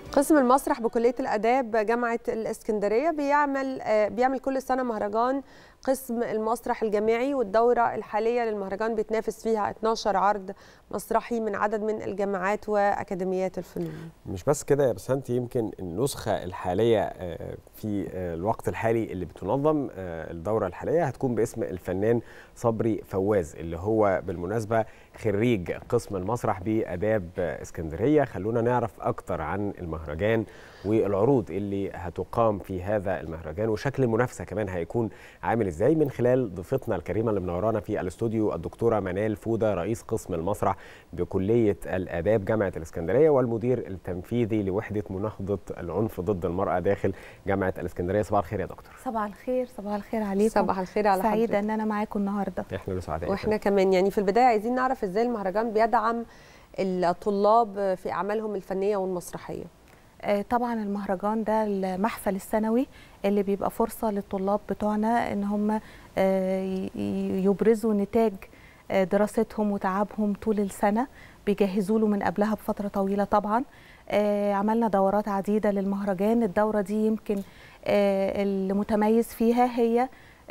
قسم المسرح بكليه الاداب جامعه الاسكندريه بيعمل بيعمل كل سنه مهرجان قسم المسرح الجامعي والدوره الحاليه للمهرجان بيتنافس فيها 12 عرض مسرحي من عدد من الجامعات واكاديميات الفنون مش بس كده يا بسنت يمكن النسخه الحاليه في الوقت الحالي اللي بتنظم الدوره الحاليه هتكون باسم الفنان صبري فواز اللي هو بالمناسبه خريج قسم المسرح باداب اسكندريه خلونا نعرف اكتر عن المهرجان والعروض اللي هتقام في هذا المهرجان وشكل المنافسه كمان هيكون عامل ازاي من خلال ضيفتنا الكريمه اللي منورانا في الاستوديو الدكتوره منال فوده رئيس قسم المسرح بكليه الاداب جامعه الاسكندريه والمدير التنفيذي لوحده مناهضه العنف ضد المراه داخل جامعه الاسكندريه صباح الخير يا دكتور صباح الخير صباح الخير عليكم صباح الخير على سعيده حضرتك. ان انا معاكم النهارده احنا اللي سعداء واحنا كمان يعني في البدايه عايزين نعرف ازاي المهرجان بيدعم الطلاب في اعمالهم الفنيه والمسرحيه طبعا المهرجان ده المحفل السنوي اللي بيبقى فرصه للطلاب بتوعنا ان هم يبرزوا نتاج دراستهم وتعبهم طول السنه بيجهزوا له من قبلها بفتره طويله طبعا عملنا دورات عديده للمهرجان الدوره دي يمكن المتميز فيها هي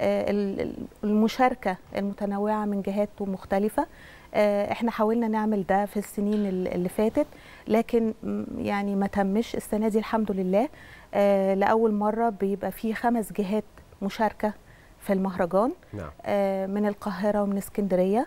المشاركه المتنوعه من جهات مختلفه احنا حاولنا نعمل ده في السنين اللي فاتت لكن يعني ما تمش السنه دي الحمد لله اه لاول مره بيبقى في خمس جهات مشاركه في المهرجان نعم. اه من القاهره ومن اسكندريه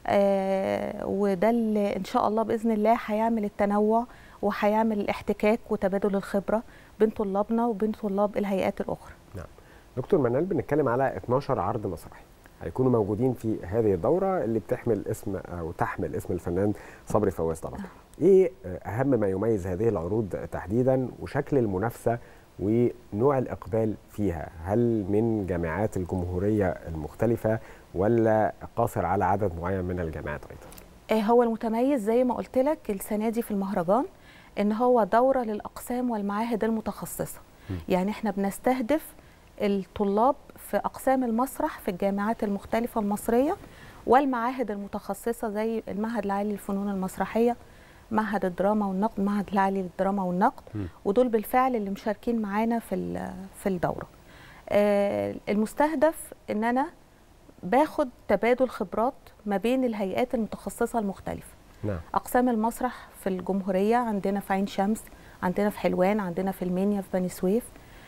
اه وده اللي ان شاء الله باذن الله هيعمل التنوع وهيعمل الاحتكاك وتبادل الخبره بين طلابنا وبين طلاب الهيئات الاخرى نعم دكتور منال بنتكلم على 12 عرض مسرحي هيكونوا موجودين في هذه الدورة اللي بتحمل اسم أو تحمل اسم الفنان صبري فواز طبعا إيه أهم ما يميز هذه العروض تحديدا وشكل المنافسة ونوع الإقبال فيها هل من جامعات الجمهورية المختلفة ولا قاصر على عدد معين من الجامعات أيضا هو المتميز زي ما قلت لك السنة دي في المهرجان إن هو دورة للأقسام والمعاهد المتخصصة م. يعني احنا بنستهدف الطلاب في اقسام المسرح في الجامعات المختلفه المصريه والمعاهد المتخصصه زي المعهد العالي للفنون المسرحيه معهد الدراما والنقد المعهد العالي للدراما والنقد م. ودول بالفعل اللي مشاركين معانا في في الدوره آه المستهدف ان انا باخد تبادل خبرات ما بين الهيئات المتخصصه المختلفه نعم. اقسام المسرح في الجمهوريه عندنا في عين شمس عندنا في حلوان عندنا في المنيا في بني سويف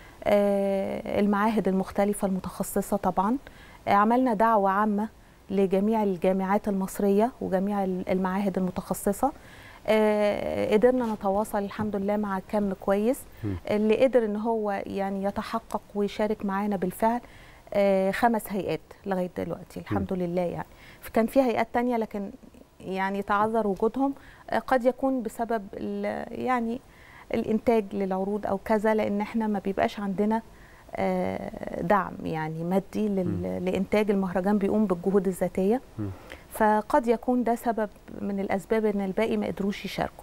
آه المعاهد المختلفة المتخصصة طبعا آه عملنا دعوة عامة لجميع الجامعات المصرية وجميع المعاهد المتخصصة آه قدرنا نتواصل الحمد لله مع كم كويس اللي قدر ان هو يعني يتحقق ويشارك معانا بالفعل خمس هيئات لغاية دلوقتي الحمد لله يعني كان في هيئات تانية لكن يعني تعذر وجودهم قد يكون بسبب يعني الانتاج للعروض او كذا لان احنا ما بيبقاش عندنا دعم يعني مادي لانتاج المهرجان بيقوم بالجهود الذاتيه فقد يكون ده سبب من الاسباب ان الباقي ما قدروش يشاركوا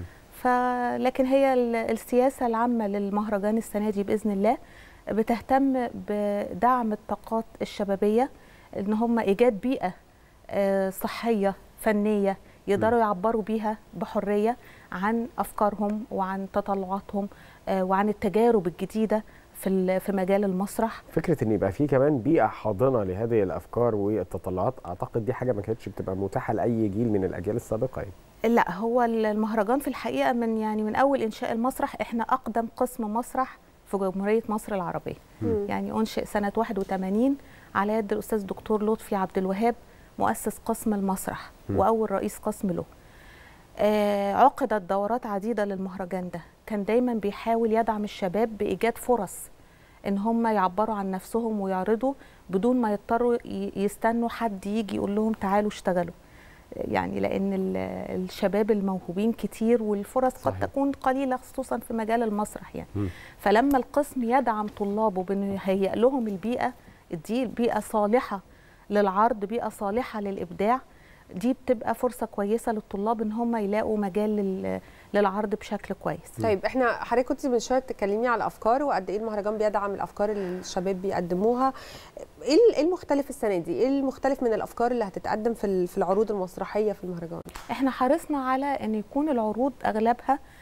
فلكن هي السياسه العامه للمهرجان السنه دي باذن الله بتهتم بدعم الطاقات الشبابيه ان هم ايجاد بيئه صحيه فنيه يقدروا يعبروا بيها بحريه عن افكارهم وعن تطلعاتهم وعن التجارب الجديده في في مجال المسرح فكره ان يبقى في كمان بيئه حاضنه لهذه الافكار والتطلعات اعتقد دي حاجه ما كانتش بتبقى متاحه لاي جيل من الاجيال السابقه يعني. لا هو المهرجان في الحقيقه من يعني من اول انشاء المسرح احنا اقدم قسم مسرح في جمهوريه مصر العربيه م. يعني انشئ سنه 81 على يد الاستاذ دكتور لطفي عبد الوهاب مؤسس قسم المسرح م. واول رئيس قسم له آه عقدت دورات عديده للمهرجان ده كان دايما بيحاول يدعم الشباب بايجاد فرص ان هم يعبروا عن نفسهم ويعرضوا بدون ما يضطروا يستنوا حد يجي يقول لهم تعالوا اشتغلوا يعني لان الشباب الموهوبين كتير والفرص صحيح. قد تكون قليله خصوصا في مجال المسرح يعني م. فلما القسم يدعم طلابه بانه يهيئ لهم البيئه دي بيئه صالحه للعرض بيئه صالحه للابداع دي بتبقى فرصه كويسه للطلاب ان هم يلاقوا مجال للعرض بشكل كويس طيب احنا حضرتك كنت من شويه بتتكلمي على الافكار وقد ايه المهرجان بيدعم الافكار اللي الشباب بيقدموها ايه المختلف السنه دي ايه المختلف من الافكار اللي هتتقدم في في العروض المسرحيه في المهرجان احنا حرصنا على ان يكون العروض اغلبها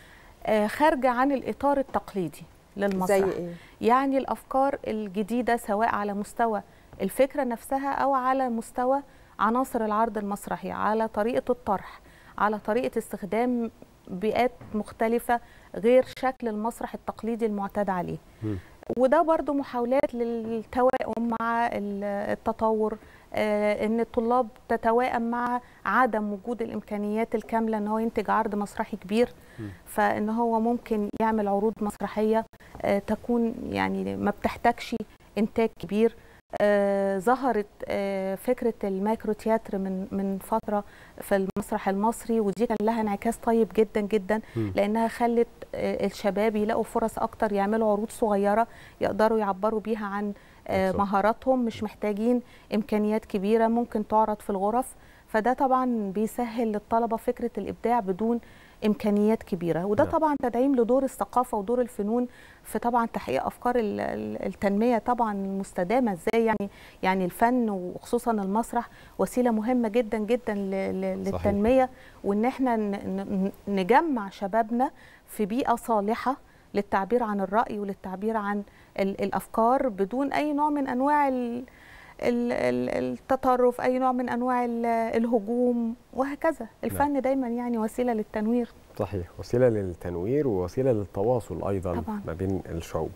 آه، خارجه عن الاطار التقليدي للمسرح زي ايه يعني الافكار الجديده سواء على مستوى الفكره نفسها او على مستوى عناصر العرض المسرحي على طريقه الطرح على طريقه استخدام بيئات مختلفه غير شكل المسرح التقليدي المعتاد عليه مم. وده برضو محاولات للتوائم مع ال- التطور آه، ان الطلاب تتوائم مع عدم وجود الامكانيات الكامله ان هو ينتج عرض مسرحي كبير مم. فان هو ممكن يعمل عروض مسرحيه آه، تكون يعني ما بتحتاجش انتاج كبير آه، ظهرت آه، فكره المايكرو تياتر من من فتره في المسرح المصري ودي كان لها انعكاس طيب جدا جدا مم. لانها خلت آه، الشباب يلاقوا فرص اكتر يعملوا عروض صغيره يقدروا يعبروا بيها عن آه، بالظبط. مهاراتهم مش محتاجين امكانيات كبيره ممكن تعرض في الغرف فده طبعا بيسهل للطلبه فكره الابداع بدون امكانيات كبيره وده نعم. طبعا تدعيم لدور الثقافه ودور الفنون في طبعا تحقيق افكار ال- ال- التنميه طبعا المستدامه ازاي يعني يعني الفن وخصوصا المسرح وسيله مهمه جدا جدا ل- ل- صحيح. للتنميه وان احنا ن- ن- نجمع شبابنا في بيئه صالحه للتعبير عن الراي وللتعبير عن ال- الافكار بدون اي نوع من انواع ال- ال- ال- التطرف اي نوع من انواع ال- الهجوم وهكذا الفن دايما يعني وسيله للتنوير صحيح وسيله للتنوير ووسيله للتواصل ايضا طبعاً. ما بين الشعوب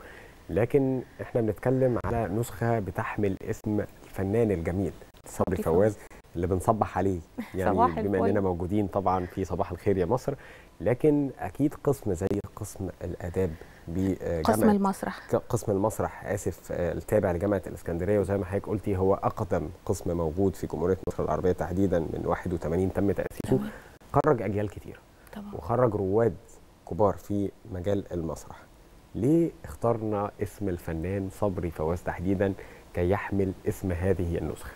لكن احنا بنتكلم على نسخه بتحمل اسم الفنان الجميل صبري صبري فواز اللي بنصبح عليه يعني صباح بما الفل. اننا موجودين طبعا في صباح الخير يا مصر لكن اكيد قسم زي قسم الاداب بجامعه قسم المسرح ك- قسم المسرح اسف آه، التابع لجامعه الاسكندريه وزي ما حضرتك قلتي هو اقدم قسم موجود في جمهوريه مصر العربيه تحديدا من 81 تم تاسيسه خرج اجيال كتير طبعا وخرج رواد كبار في مجال المسرح ليه اخترنا اسم الفنان صبري فواز تحديدا كي يحمل اسم هذه النسخه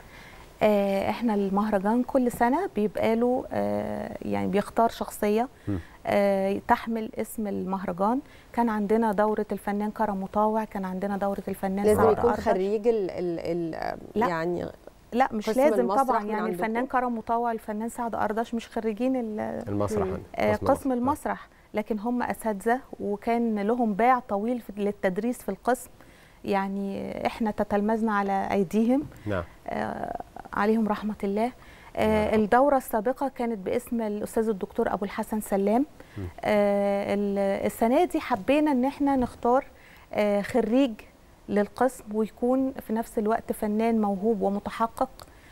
آه، احنا المهرجان كل سنه بيبقى له آه، يعني بيختار شخصيه م. آه، تحمل اسم المهرجان كان عندنا دوره الفنان كرم مطاوع كان عندنا دوره الفنان لازم سعد يكون أردش. خريج ال ال ال لا. يعني لا مش قسم لازم المسرح طبعا من يعني عندكم؟ الفنان كرم مطاوع الفنان سعد اردش مش خريجين ال- المسرح مم. آه، قسم قسم المسرح. المسرح لكن هم اساتذه وكان لهم باع طويل في- للتدريس في القسم يعني احنا تتلمذنا على ايديهم نعم آه، عليهم رحمه الله آه، نعم. الدوره السابقه كانت باسم الاستاذ الدكتور ابو الحسن سلام مم. آه، ال- السنه دي حبينا ان احنا نختار آه، خريج للقسم ويكون في نفس الوقت فنان موهوب ومتحقق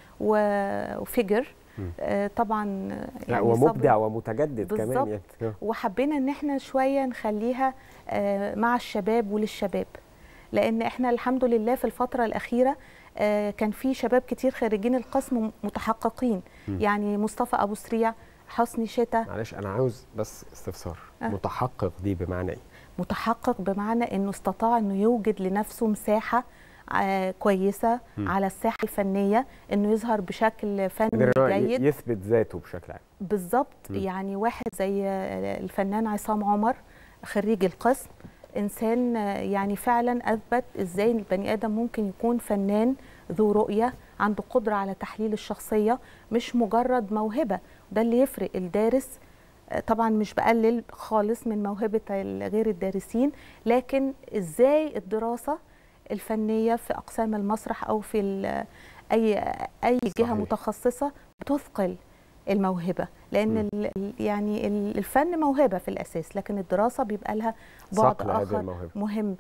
و- وفجر مم. آه، طبعا لا يعني ومبدع صبري- ومتجدد كمان بالظبط. يعني آه. وحبينا ان احنا شويه نخليها آه، مع الشباب وللشباب لان احنا الحمد لله في الفتره الاخيره آه، كان في شباب كتير خارجين القسم متحققين مم. يعني مصطفى ابو سريع حسني شتا معلش انا عاوز بس استفسار آه. متحقق دي بمعنى ايه متحقق بمعنى انه استطاع انه يوجد لنفسه مساحه آه، كويسه مم. على الساحه الفنيه انه يظهر بشكل فني قدر إن هو ي- جيد يثبت ذاته بشكل عام بالظبط مم. يعني واحد زي الفنان عصام عمر خريج القسم انسان يعني فعلا اثبت ازاي البني ادم ممكن يكون فنان ذو رؤيه عنده قدره على تحليل الشخصيه مش مجرد موهبه ده اللي يفرق الدارس طبعا مش بقلل خالص من موهبه غير الدارسين لكن ازاي الدراسه الفنيه في اقسام المسرح او في ال- اي اي جهه صحيح. متخصصه بتثقل الموهبه لان مم. ال- ال- يعني ال- الفن موهبه في الاساس لكن الدراسه بيبقى لها بعد صقل هذه اخر الموهبه مهم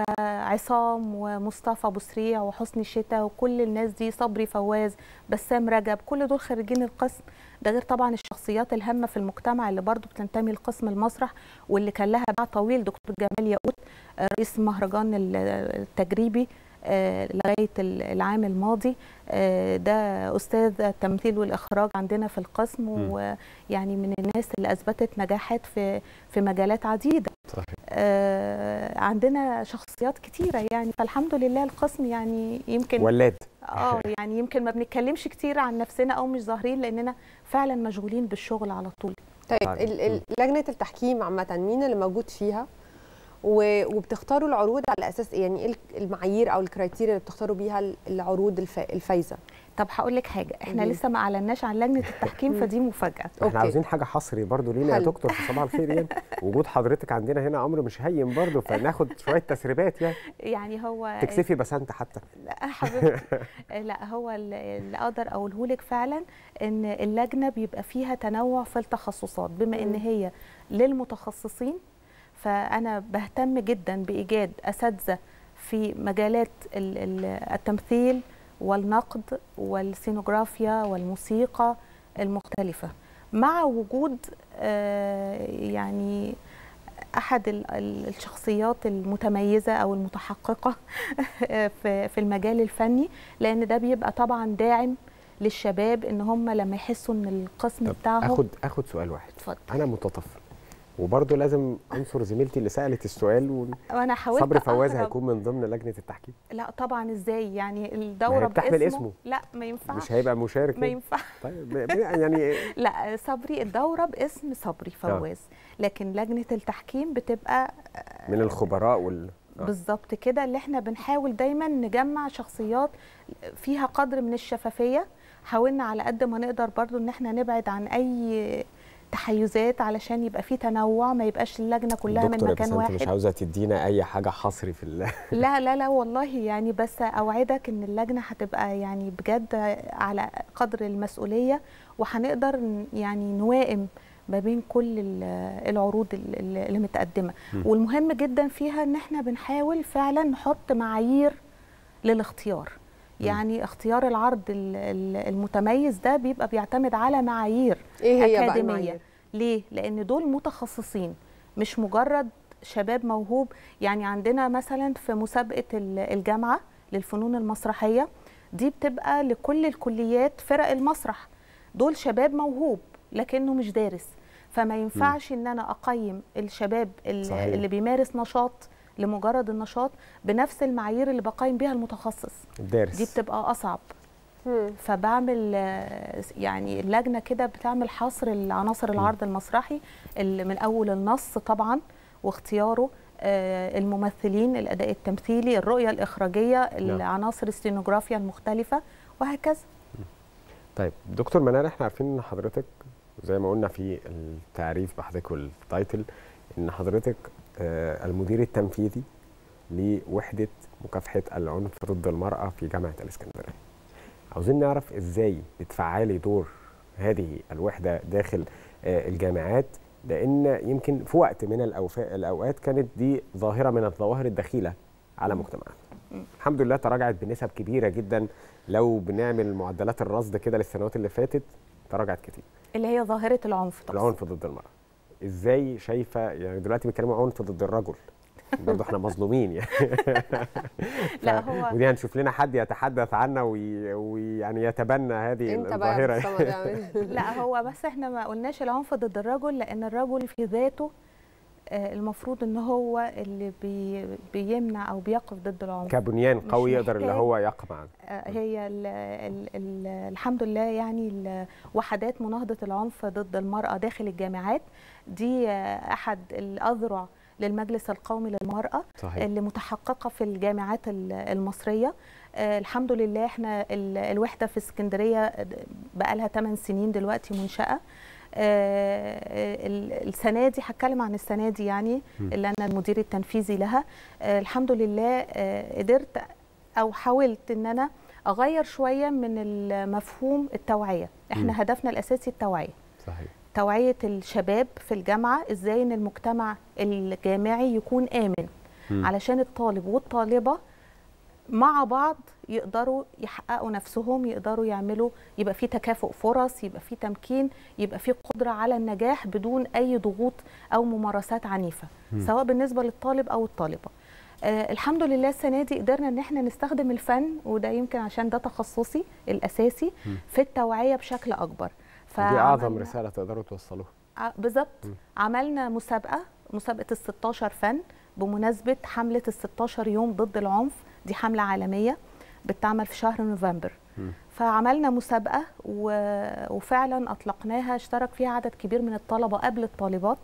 فعصام ومصطفى ابو سريع وحسني شتا وكل الناس دي صبري فواز بسام رجب كل دول خريجين القسم ده غير طبعا الشخصيات الهامه في المجتمع اللي برضو بتنتمي لقسم المسرح واللي كان لها باع طويل دكتور جمال ياقوت آه، رئيس المهرجان ال- التجريبي آه، لغايه ال- العام الماضي آه، ده استاذ التمثيل والاخراج عندنا في القسم مم. ويعني من الناس اللي اثبتت نجاحات في في مجالات عديده صحيح آه، عندنا شخصيات كتيره يعني فالحمد لله القسم يعني يمكن ولاد اه يعني يمكن ما بنتكلمش كتير عن نفسنا او مش ظاهرين لاننا فعلا مشغولين بالشغل على طول طيب طبعاً. ال- ال- لجنه التحكيم عامه مين اللي موجود فيها و- وبتختاروا العروض على اساس إيه؟ يعني ايه المعايير او الكرايتيريا اللي بتختاروا بيها ال- العروض الف- الفايزه طب هقول لك حاجه احنا قولي. لسه ما اعلناش عن لجنه التحكيم فدي مفاجاه احنا أوكي. عاوزين حاجه حصري برضو لينا يا حلو. دكتور في صباح الخير يعني وجود حضرتك عندنا هنا امر مش هين برضو فناخد شويه تسريبات يعني يعني هو تكسفي بسنت حتى لا حبيبتي لا هو ال- اللي اقدر اقوله لك فعلا ان اللجنه بيبقى فيها تنوع في التخصصات بما ان مم. هي للمتخصصين فانا بهتم جدا بايجاد اساتذه في مجالات ال- ال- التمثيل والنقد والسينوغرافيا والموسيقى المختلفه مع وجود آه، يعني احد ال- ال- الشخصيات المتميزه او المتحققه في في المجال الفني لان ده بيبقى طبعا داعم للشباب ان هم لما يحسوا ان القسم طب بتاعهم اخد اخد سؤال واحد اتفضل انا متطفل وبرضه لازم انصر زميلتي اللي سالت السؤال و... وانا حاولت صبري فواز أهرب. هيكون من ضمن لجنه التحكيم لا طبعا ازاي يعني ما الدوره هي بتحمل باسمه اسمه. لا ما ينفعش مش هيبقى مشارك ما يعني. ينفع طيب ب- ب- يعني لا صبري الدوره باسم صبري فواز لكن لجنه التحكيم بتبقى من الخبراء وال آه. بالظبط كده اللي احنا بنحاول دايما نجمع شخصيات فيها قدر من الشفافيه حاولنا على قد ما نقدر برضو ان احنا نبعد عن اي تحيزات علشان يبقى في تنوع ما يبقاش اللجنه كلها من دكتور يا مكان بسنت واحد مش عاوزه تدينا اي حاجه حصري في ال... لا لا لا والله يعني بس اوعدك ان اللجنه هتبقى يعني بجد على قدر المسؤوليه وهنقدر ن- يعني نوائم ما بين كل ال- العروض ال- ال- اللي متقدمه م. والمهم جدا فيها ان احنا بنحاول فعلا نحط معايير للاختيار يعني اختيار العرض ال- ال- المتميز ده بيبقى بيعتمد على معايير ايه هي بقى أكاديمية المعايير؟ ليه؟ لأن دول متخصصين مش مجرد شباب موهوب يعني عندنا مثلا في مسابقة ال- الجامعة للفنون المسرحية دي بتبقى لكل الكليات فرق المسرح دول شباب موهوب لكنه مش دارس فما ينفعش ان انا اقيم الشباب ال- صحيح. اللي بيمارس نشاط لمجرد النشاط بنفس المعايير اللي بقيم بيها المتخصص الدارس دي بتبقى اصعب مم. فبعمل آه، يعني اللجنه كده بتعمل حصر العناصر العرض المسرحي اللي من اول النص طبعا واختياره آه، الممثلين الاداء التمثيلي الرؤيه الاخراجيه العناصر السينوغرافيا المختلفه وهكذا طيب دكتور منال احنا عارفين ان حضرتك زي ما قلنا في التعريف بحضرتك والتايتل ان حضرتك آه، المدير التنفيذي لوحده مكافحه العنف ضد المراه في جامعه الاسكندريه. عاوزين نعرف ازاي بتفعلي دور هذه الوحده داخل آه، الجامعات لان يمكن في وقت من الأوفاء الاوقات كانت دي ظاهره من الظواهر الدخيله على مم. مجتمعاتنا. مم. الحمد لله تراجعت بنسب كبيره جدا لو بنعمل معدلات الرصد كده للسنوات اللي فاتت تراجعت كتير اللي هي ظاهره العنف تقصد. العنف ضد المراه ازاي شايفه يعني دلوقتي بيتكلموا عنف ضد الرجل برضه احنا مظلومين يعني لا ف- هو ودي هنشوف لنا حد يتحدث عنا وي- ويعني يتبنى هذه انت بقى يا الظاهره مصطفى تعمل. لا هو بس احنا ما قلناش العنف ضد الرجل لان الرجل في ذاته آه، المفروض ان هو اللي بي بيمنع او بيقف ضد العنف كبنيان مش قوي يقدر اللي محتاج. هو يقمع آه، هي ال ال ال الحمد لله يعني ال- وحدات مناهضة العنف ضد المرأة داخل الجامعات دي آه، أحد الأذرع للمجلس القومي للمرأة صحيح اللي متحققة في الجامعات ال- المصرية آه، الحمد لله احنا ال- الوحدة في اسكندرية بقى لها 8 سنين دلوقتي منشأة آه، ال- السنة دي هتكلم عن السنة دي يعني م. اللي أنا المدير التنفيذي لها آه، الحمد لله آه، قدرت أو حاولت إن أنا أغير شوية من المفهوم التوعية م. احنا هدفنا الأساسي التوعية صحيح توعية الشباب في الجامعة ازاي ان المجتمع الجامعي يكون آمن مم. علشان الطالب والطالبة مع بعض يقدروا يحققوا نفسهم يقدروا يعملوا يبقى في تكافؤ فرص يبقى في تمكين يبقى في قدرة على النجاح بدون أي ضغوط أو ممارسات عنيفة مم. سواء بالنسبة للطالب أو الطالبة آه الحمد لله السنة دي قدرنا ان احنا نستخدم الفن وده يمكن عشان ده تخصصي الأساسي مم. في التوعية بشكل أكبر دي اعظم فعملنا- رساله تقدروا توصلوها ع- بالظبط مم. عملنا مسابقه مسابقه ال 16 فن بمناسبه حمله ال 16 يوم ضد العنف دي حمله عالميه بتعمل في شهر نوفمبر مم. فعملنا مسابقه و... وفعلا اطلقناها اشترك فيها عدد كبير من الطلبه قبل الطالبات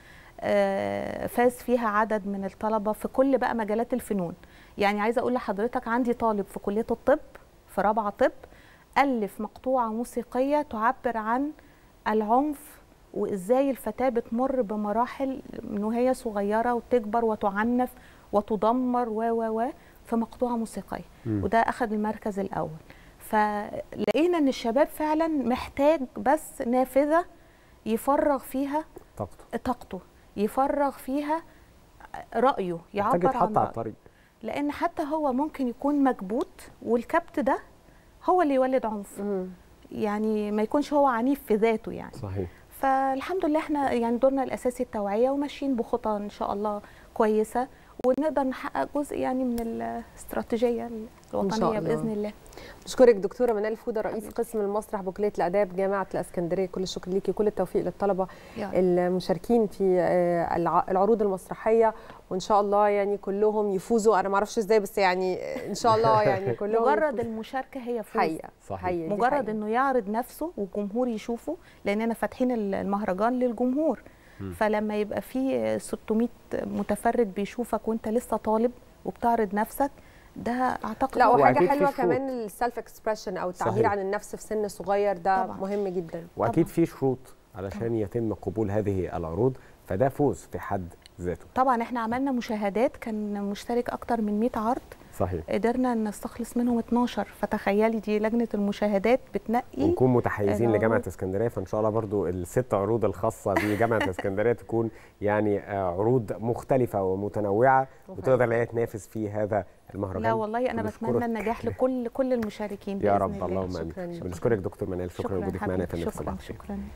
آه، فاز فيها عدد من الطلبه في كل بقى مجالات الفنون يعني عايزه اقول لحضرتك عندي طالب في كليه الطب في رابعه طب الف مقطوعه موسيقيه تعبر عن العنف وازاي الفتاه بتمر بمراحل من وهي صغيره وتكبر وتعنف وتدمر و و و في مقطوعه موسيقيه مم. وده اخذ المركز الاول فلقينا ان الشباب فعلا محتاج بس نافذه يفرغ فيها طاقته طاقته يفرغ فيها رايه محتاج يعبر يتحط عن على رأيه. الطريق لان حتى هو ممكن يكون مكبوت والكبت ده هو اللي يولد عنف مم. يعني ما يكونش هو عنيف في ذاته يعني صحيح فالحمد لله احنا يعني دورنا الاساسي التوعيه وماشيين بخطى ان شاء الله كويسه ونقدر نحقق جزء يعني من الاستراتيجيه الوطنيه الله. باذن الله بشكرك دكتوره منال فوده رئيس حبيبتي. قسم المسرح بكليه الاداب جامعه الاسكندريه كل الشكر ليكي وكل التوفيق للطلبه يا رب. المشاركين في آه، الع- العروض المسرحيه وان شاء الله يعني كلهم يفوزوا انا ما اعرفش ازاي بس يعني ان شاء الله يعني كلهم مجرد يفوزوا. المشاركه هي فوز حقيقه صحيح. حقيقة دي مجرد حقيقة. انه يعرض نفسه والجمهور يشوفه لاننا فاتحين المهرجان للجمهور فلما يبقى في 600 متفرج بيشوفك وانت لسه طالب وبتعرض نفسك ده اعتقد لا هو وحاجه وأكيد في حلوه شروط. كمان السيلف اكسبريشن او التعبير صحيح. عن النفس في سن صغير ده طبعاً. مهم جدا واكيد طبعاً. في شروط علشان يتم قبول هذه العروض فده فوز في حد ذاته طبعا احنا عملنا مشاهدات كان مشترك اكتر من 100 عرض صحيح قدرنا نستخلص منهم 12 فتخيلي دي لجنه المشاهدات بتنقي ونكون متحيزين العروض. لجامعه اسكندريه فان شاء الله برضو الست عروض الخاصه بجامعه اسكندريه تكون يعني آه، عروض مختلفه ومتنوعه وتقدر ان هي تنافس في هذا المهرجان لا والله انا بنشكرك. بتمنى النجاح لكل كل المشاركين يا بإذن رب الله. اللهم امين شكراً. بنشكرك دكتور منال شكرا شكرا لوجودك معنا يا حبيبي، فندم في شكرا صباح الخير. شكرا